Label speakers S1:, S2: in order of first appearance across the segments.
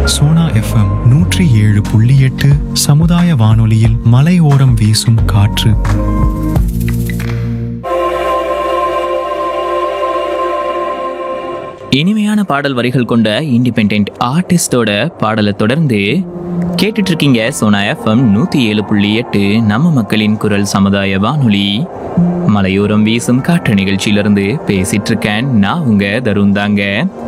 S1: Sona FM நூற்றி ஏழு புள்ளி எட்டு சமுதாய வானொலியில் மலையோரம் வீசும் காற்று
S2: இனிமையான பாடல் வரிகள் கொண்ட இண்டிபெண்ட் ஆர்டிஸ்டோட பாடலை தொடர்ந்து கேட்டுட்டு இருக்கீங்க சோனா எஃப்எம் நூத்தி ஏழு புள்ளி எட்டு நம்ம மக்களின் குரல் சமுதாய வானொலி மலையோரம் வீசும் காற்று நிகழ்ச்சியிலிருந்து பேசிட்டு இருக்கேன் நான் உங்க தருண் தாங்க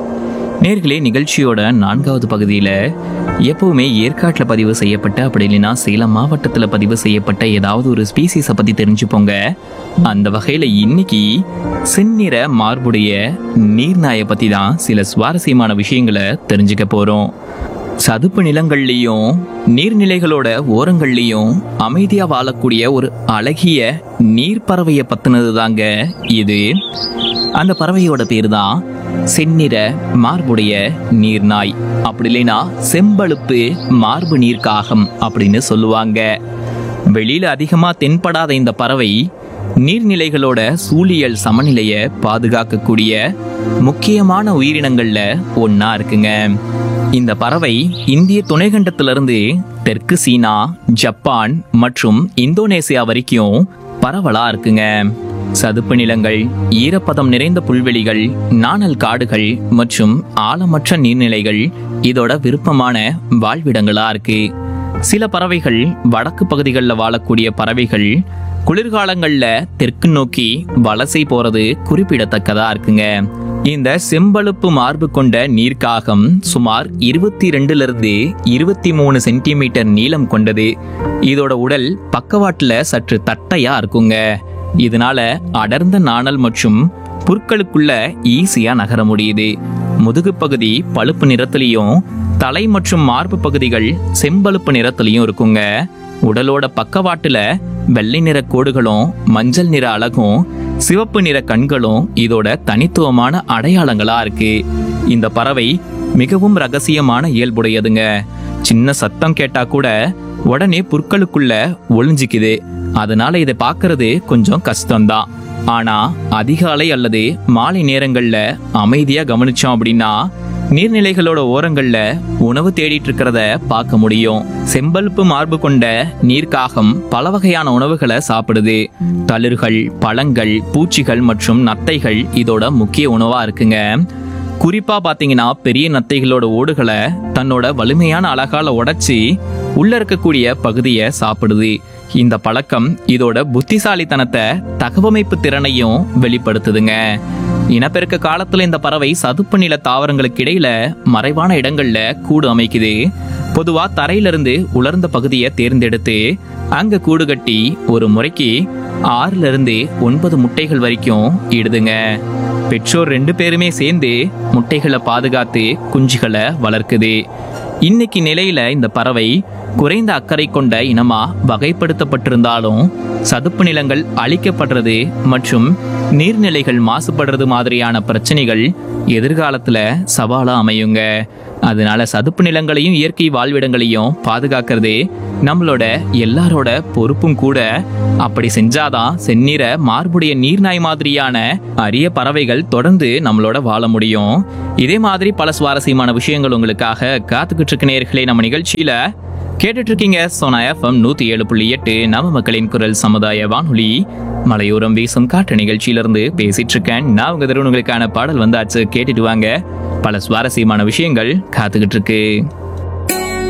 S2: நேர்களே நிகழ்ச்சியோட நான்காவது பகுதியில் எப்பவுமே ஏற்காட்டில் பதிவு செய்யப்பட்ட அப்படி இல்லைன்னா சேலம் மாவட்டத்தில் பதிவு செய்யப்பட்ட ஏதாவது ஒரு ஸ்பீசிஸை பற்றி தெரிஞ்சுப்போங்க அந்த வகையில் இன்னைக்கு செந்நிற மார்புடைய நீர்நாயை பற்றி தான் சில சுவாரஸ்யமான விஷயங்களை தெரிஞ்சுக்க போகிறோம் சதுப்பு நிலங்கள்லையும் நீர்நிலைகளோட ஓரங்கள்லையும் அமைதியா வாழக்கூடிய ஒரு அழகிய நீர்ப்பறவையை பத்தினது தாங்க இது அந்த பறவையோட பேர் தான் செந்நிற மார்புடைய நீர்நாய் அப்படி இல்லைன்னா செம்பழுப்பு மார்பு நீர்க்காகம் அப்படின்னு சொல்லுவாங்க வெளியில அதிகமா தென்படாத இந்த பறவை நீர்நிலைகளோட சூழியல் சமநிலையை பாதுகாக்கக்கூடிய முக்கியமான உயிரினங்கள்ல ஒண்ணா இருக்குங்க இந்த பறவை இந்திய துணைக்கண்டத்திலிருந்து தெற்கு சீனா ஜப்பான் மற்றும் இந்தோனேசியா வரைக்கும் பரவலா இருக்குங்க சதுப்பு நிலங்கள் ஈரப்பதம் நிறைந்த புல்வெளிகள் நாணல் காடுகள் மற்றும் ஆழமற்ற நீர்நிலைகள் இதோட விருப்பமான வாழ்விடங்களா இருக்கு சில பறவைகள் வடக்கு பகுதிகளில் வாழக்கூடிய பறவைகள் குளிர்காலங்கள்ல தெற்கு நோக்கி வலசை போறது குறிப்பிடத்தக்கதா இருக்குங்க இந்த செம்பழுப்பு மார்பு கொண்ட நீர்க்காகம் சுமார் இருபத்தி ரெண்டுல இருந்து இருபத்தி மூணு சென்டிமீட்டர் நீளம் கொண்டது இதோட உடல் பக்கவாட்டுல சற்று தட்டையா இருக்குங்க இதனால அடர்ந்த நாணல் மற்றும் புற்களுக்குள்ள ஈஸியா நகர முடியுது முதுகு பகுதி பழுப்பு நிறத்திலையும் தலை மற்றும் மார்பு பகுதிகள் செம்பழுப்பு நிறத்திலையும் இருக்குங்க உடலோட பக்கவாட்டுல வெள்ளை நிற கோடுகளும் மஞ்சள் நிற அழகும் சிவப்பு நிற கண்களும் இதோட தனித்துவமான அடையாளங்களா இருக்கு இந்த பறவை மிகவும் ரகசியமான இயல்புடையதுங்க சின்ன சத்தம் கேட்டா கூட உடனே புற்களுக்குள்ள ஒளிஞ்சிக்குது அதனால இதை பார்க்கறது கொஞ்சம் கஷ்டம்தான் ஆனா அதிகாலை அல்லது மாலை நேரங்கள்ல அமைதியா கவனிச்சோம் அப்படின்னா நீர்நிலைகளோட ஓரங்கள்ல உணவு தேடிட்டு இருக்கிறத பார்க்க முடியும் செம்பல்ப்பு மார்பு கொண்ட நீர்க்காகம் பல வகையான உணவுகளை சாப்பிடுது தளிர்கள் பழங்கள் பூச்சிகள் மற்றும் நத்தைகள் இதோட முக்கிய உணவா இருக்குங்க குறிப்பா பாத்தீங்கன்னா பெரிய நத்தைகளோட ஓடுகளை தன்னோட வலிமையான அழகால உடைச்சி உள்ள இருக்கக்கூடிய பகுதியை சாப்பிடுது இந்த பழக்கம் இதோட புத்திசாலித்தனத்தை தகவமைப்பு திறனையும் வெளிப்படுத்துதுங்க இனப்பெருக்க காலத்துல இந்த பறவை சதுப்பு நில தாவரங்களுக்கு இடையில மறைவான இடங்கள்ல கூடு அமைக்குது பொதுவா தரையிலிருந்து உலர்ந்த பகுதியை தேர்ந்தெடுத்து அங்க கூடு கட்டி ஒரு முறைக்கு ஆறுல இருந்து ஒன்பது முட்டைகள் வரைக்கும் இடுதுங்க பெற்றோர் ரெண்டு பேருமே சேர்ந்து முட்டைகளை பாதுகாத்து குஞ்சுகளை வளர்க்குது இன்னைக்கு நிலையில இந்த பறவை குறைந்த அக்கறை கொண்ட இனமா வகைப்படுத்தப்பட்டிருந்தாலும் சதுப்பு நிலங்கள் அழிக்கப்படுறது மற்றும் நீர்நிலைகள் மாசுபடுறது மாதிரியான பிரச்சனைகள் எதிர்காலத்துல சவாலா அமையுங்க அதனால சதுப்பு நிலங்களையும் இயற்கை வாழ்விடங்களையும் பாதுகாக்கிறது நம்மளோட எல்லாரோட பொறுப்பும் கூட அப்படி செஞ்சாதான் செந்நிற மார்புடைய நீர்நாய் மாதிரியான அரிய பறவைகள் தொடர்ந்து நம்மளோட வாழ முடியும் இதே மாதிரி பல சுவாரஸ்யமான விஷயங்கள் உங்களுக்காக காத்துக்கிட்டு இருக்க நேர்களே நம்ம நிகழ்ச்சியில கேட்டுட்டு இருக்கீங்க சோனா எஃப்எம் நூத்தி ஏழு புள்ளி எட்டு நம்ம மக்களின் குரல் சமுதாய வானொலி மலையோரம் வீசும் காற்று நிகழ்ச்சியிலிருந்து பேசிட்டு இருக்கேன் நான் உங்க தருணங்களுக்கான பாடல் வந்தாச்சு கேட்டுட்டு வாங்க பல சுவாரஸ்யமான விஷயங்கள் காத்துக்கிட்டு இருக்கு